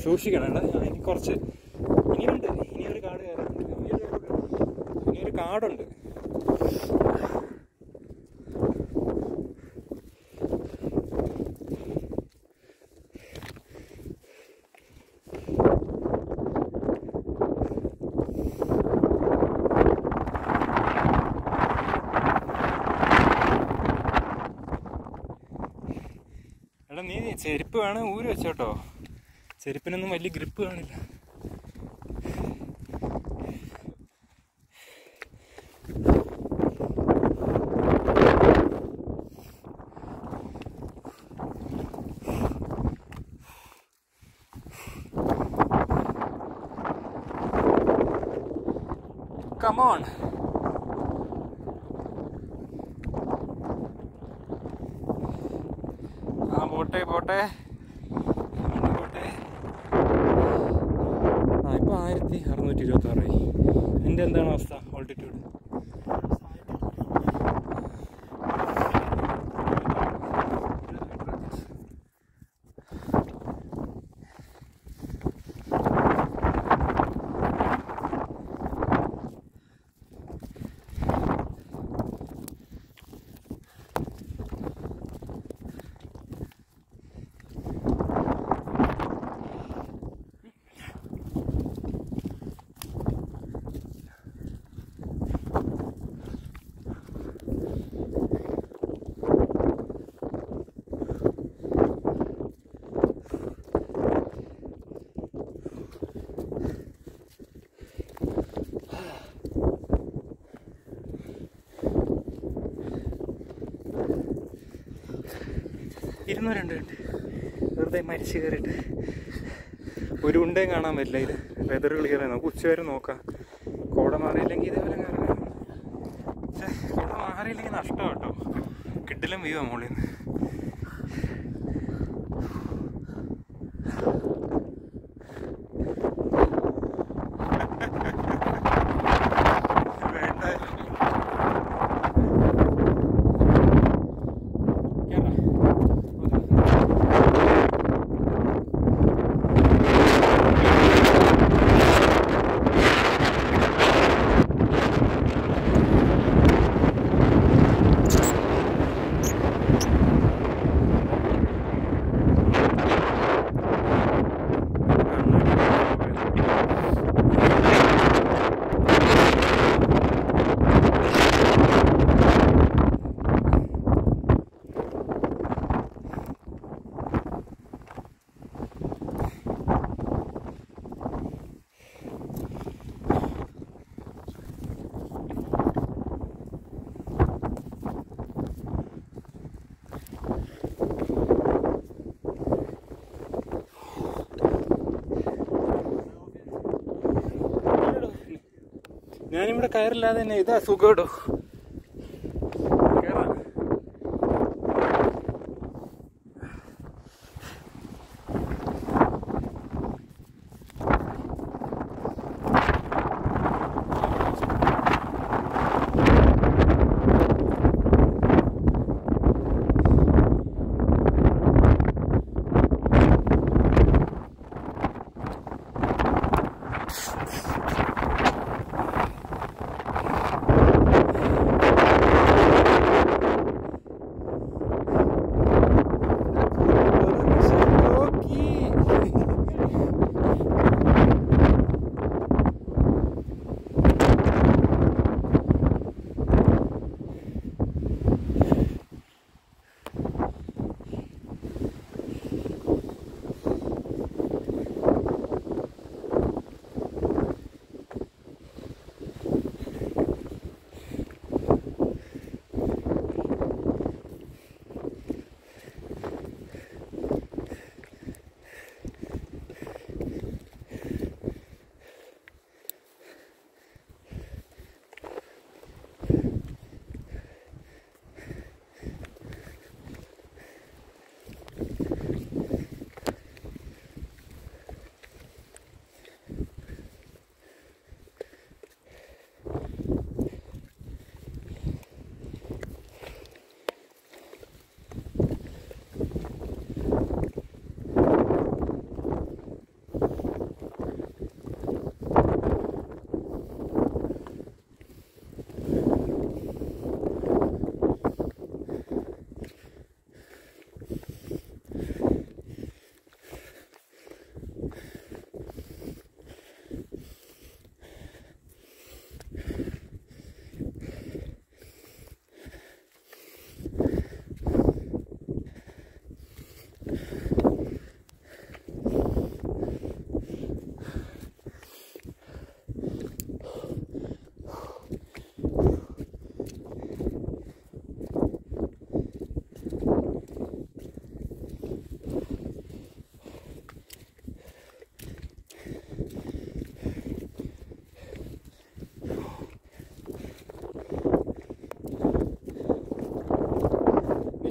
സൂക്ഷിക്കണം എടാ ഞാൻ ഇനി കുറച്ച് ഇനിയുണ്ട് ഇനിയൊരു കാട് കയറാനുണ്ട് ഇനിയൊരു കാടുണ്ട് എടാ നീ ചെരുപ്പ് വേണേ ഊരി വെച്ചോട്ടോ ചെരുപ്പിനൊന്നും വലിയ ഗ്രിപ്പ് കാണില്ല കമോൺ ആ പോട്ടെ പോട്ടെ അങ്ങോട്ട് പോട്ടെ ആ ഇപ്പൊ ആയിരത്തി അറുന്നൂറ്റി ഇരുപത്തി ആറായി എൻ്റെ എന്താണ് അവസ്ഥ ഓൾട്ടിറ്റ്യൂഡ് ഇരുന്നൂറുണ്ട് ഉണ്ട് വെറുതെ മരിച്ചു കയറിയിട്ട് ഒരു ഉണ്ടയും കാണാൻ പറ്റില്ല ഇത് വെതർ ക്ലിയർ ആയി നമുക്ക് ഉച്ചവരെ നോക്കാം കോട മാറിയില്ലെങ്കിൽ ഇതേപോലെ കയറാം പക്ഷേ കോട മാറിയില്ലെങ്കിൽ നഷ്ടം കേട്ടോ കിട്ടിലും വ്യൂ മുകളിൽ നിന്ന് വേണ്ട ഞാനിവിടെ കയറില്ലാതെ തന്നെ ഇതാ സുഖട്ടോ കേറാം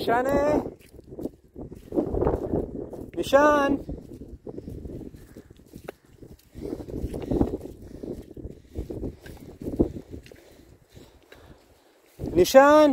നിഷാനേ നിഷാൻ നിഷാൻ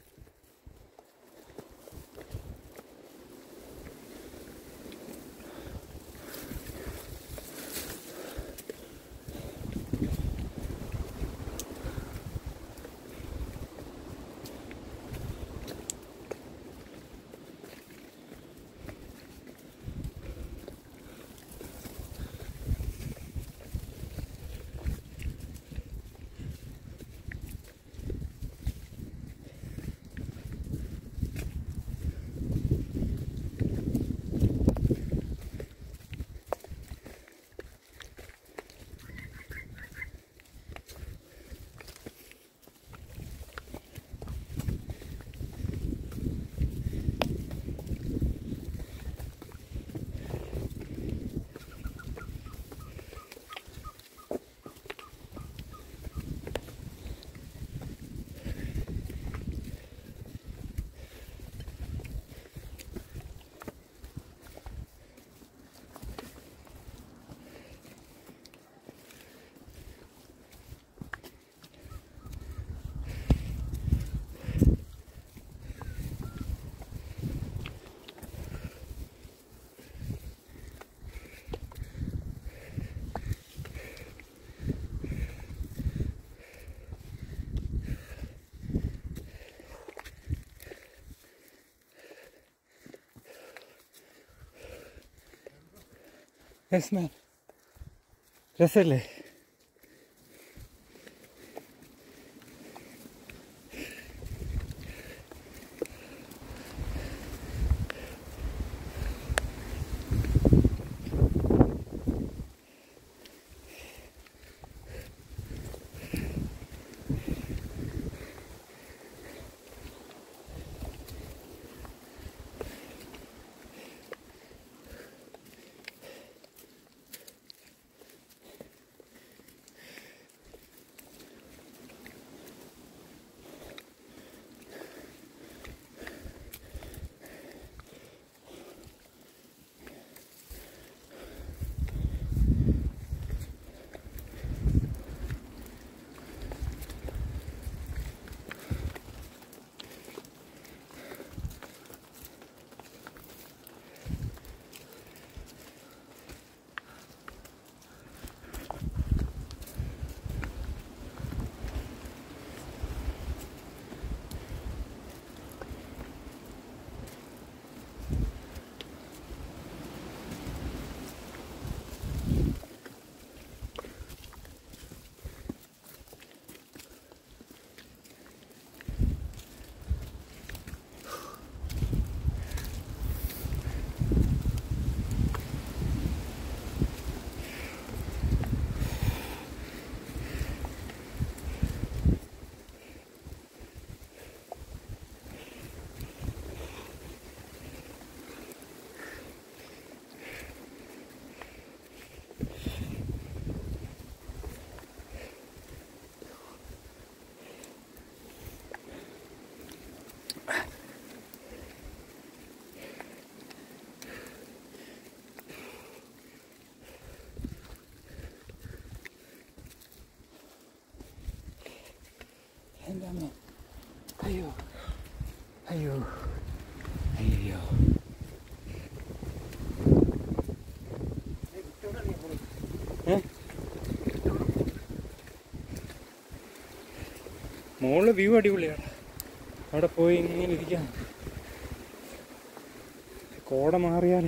യെസ് മാൻ രസല്ലേ എൻ്റെ അമ്മ അയ്യോ അയ്യോ അയ്യോ ഏ മുകളിൽ വ്യൂ അടിപൊളിയാണ് അവിടെ പോയി ഇങ്ങനെ ഇരിക്കാം കോട മാറിയാൽ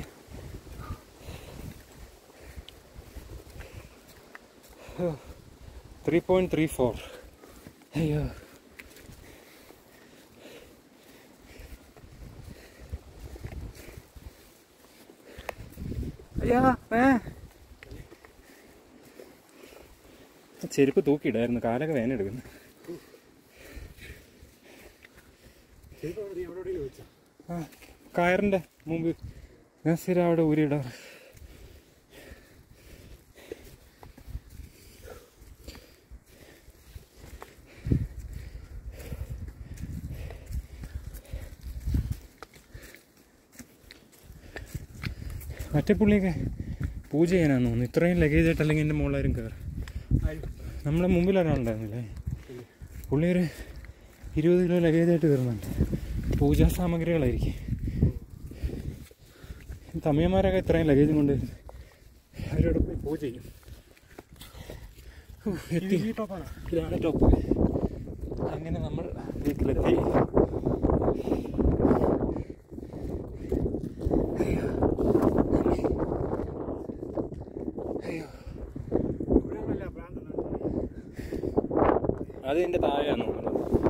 ത്രീ പോയിന്റ് ത്രീ ഫോർ അയ്യോ അയ്യാ ഏ ചെരുപ്പ് തൂക്കിയിടായിരുന്നു കാലൊക്കെ വേന എടുക്കുന്നു ആ കയറിൻ്റെ മുമ്പ് ഞാൻ സ്ഥിരം അവിടെ ഊരിയിടാറ് മറ്റേ പുള്ളിയൊക്കെ പൂജ ചെയ്യാനാന്ന് തോന്നുന്നു ഇത്രയും ലഗേജ് ആയിട്ട് അല്ലെങ്കിൽ എൻ്റെ മുകളിലാരും കയറും നമ്മുടെ മുമ്പിൽ ഒരാളുണ്ടായിരുന്നില്ലേ പുള്ളി ഒരു ഇരുപത് കിലോ ലഗേജ് ആയിട്ട് കയറുന്നുണ്ട് പൂജാ സാമഗ്രികളായിരിക്കും തമിഴന്മാരൊക്കെ ഇത്രയും ലഗേജും കൊണ്ട് അവരോട് പോയി പൂജ ചെയ്യും ഹൂ, എത്തി ഈ ടോപ്പാണ് ഇതാണ് ടോപ്പ് അങ്ങനെ നമ്മൾ വീട്ടിലെത്തി അയ്യോ. അയ്യോ ഇവിടെ നല്ല ഭ്രാന്താണ് അത് എൻ്റെ താഴെയാണ് തോന്നുന്നത്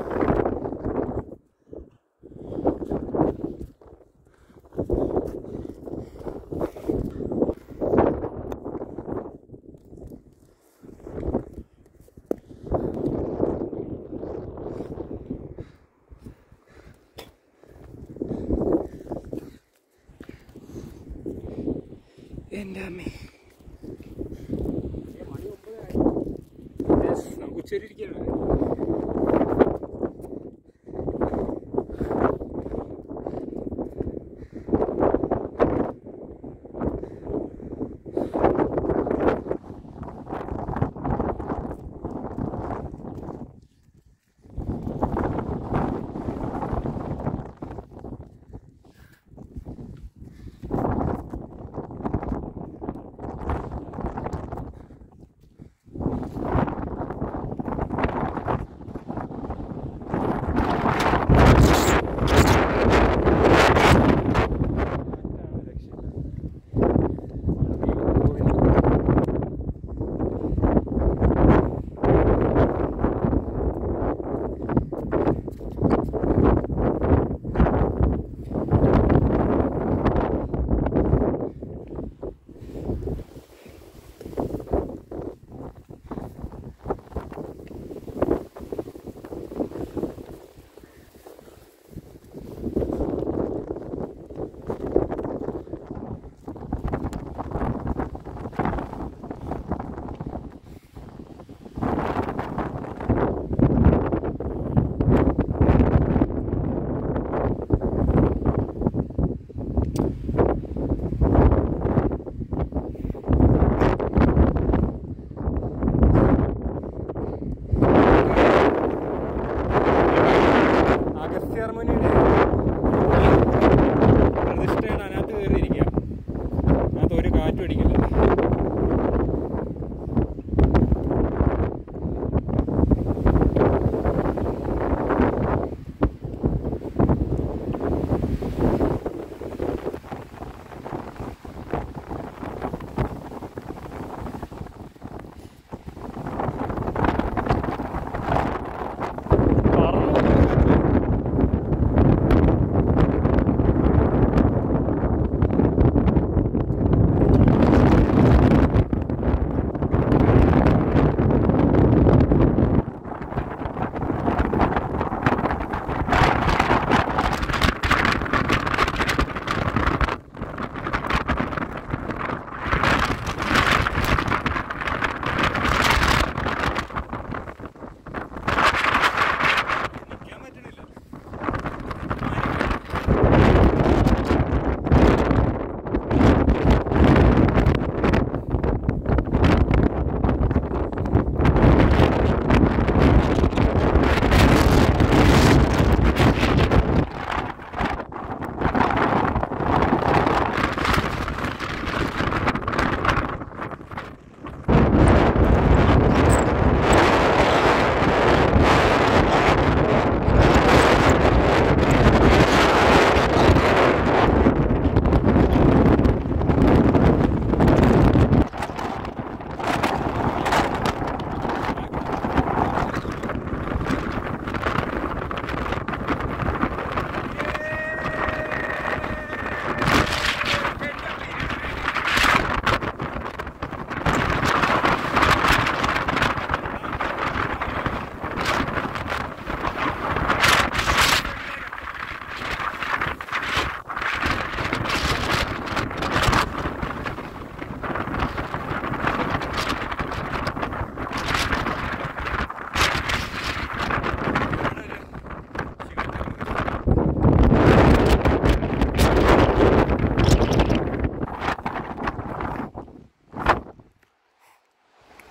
എൻ്റെ അമ്മേ Yes, നമുക്ക് ഉച്ചരിക്കുകയാണ്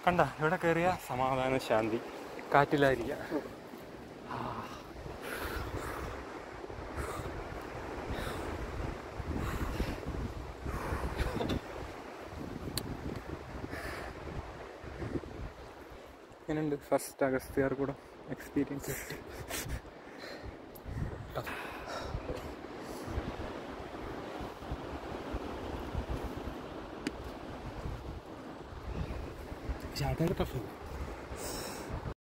കണ്ട ഇവിടെ കയറിയ സമാധാന ശാന്തി കാറ്റിലായിരിക്കാം എങ്ങനെയുണ്ട് ഫസ്റ്റ് അഗസ്ത്യാർ കൂടെ എക്സ്പീരിയൻസ് പക്ഷെ ആൾക്കാർക്ക് ടഫ്